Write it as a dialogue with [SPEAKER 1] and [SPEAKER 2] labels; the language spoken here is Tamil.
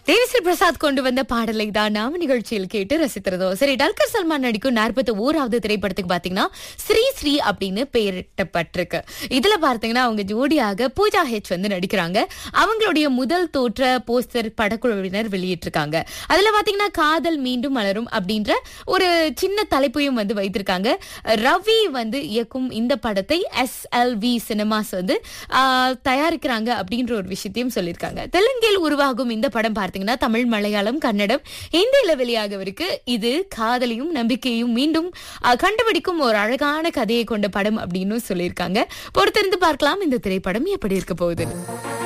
[SPEAKER 1] தேவிஸ்ரீ பிரசாத் கொண்டு வந்த பாடலை தான் நாம நிகழ்ச்சியில் கேட்டு ரசித்திருந்தோம் சரி டல்கர் சல்மான் நடிக்கும் நாற்பத்தி ஓராவது திரைப்படத்துக்கு பாத்தீங்கன்னா ஸ்ரீ ஸ்ரீ அப்படின்னு பெயரிட்டப்பட்டிருக்கு இதுல பார்த்தீங்கன்னா அவங்க ஜோடியாக பூஜா ஹெச் வந்து நடிக்கிறாங்க அவங்களுடைய முதல் தோற்ற போஸ்டர் படக்குழுவினர் வெளியிட்டிருக்காங்க அதுல பாத்தீங்கன்னா காதல் மீண்டும் மலரும் அப்படின்ற ஒரு சின்ன தலைப்பையும் வந்து வைத்திருக்காங்க ரவி வந்து இயக்கும் இந்த படத்தை எஸ் எல் வி சினிமாஸ் வந்து ஆஹ், தயாரிக்கிறாங்க அப்படின்ற ஒரு விஷயத்தையும் சொல்லியிருக்காங்க தெலுங்கில் உருவாகும் இந்த படம் பார்த்தீங்கன்னா தமிழ் மலையாளம் கன்னடம் ஹிந்தியில வெளியாகவிருக்கு இது காதலையும் நம்பிக்கையும் மீண்டும் ஆஹ், கண்டுபிடிக்கும் ஒரு அழகான கதையை கொண்ட படம் அப்படின்னு சொல்லியிருக்காங்க பொறுத்திருந்து பார்க்கலாம் இந்த திரைப்படம் எப்படி இருக்க போகுது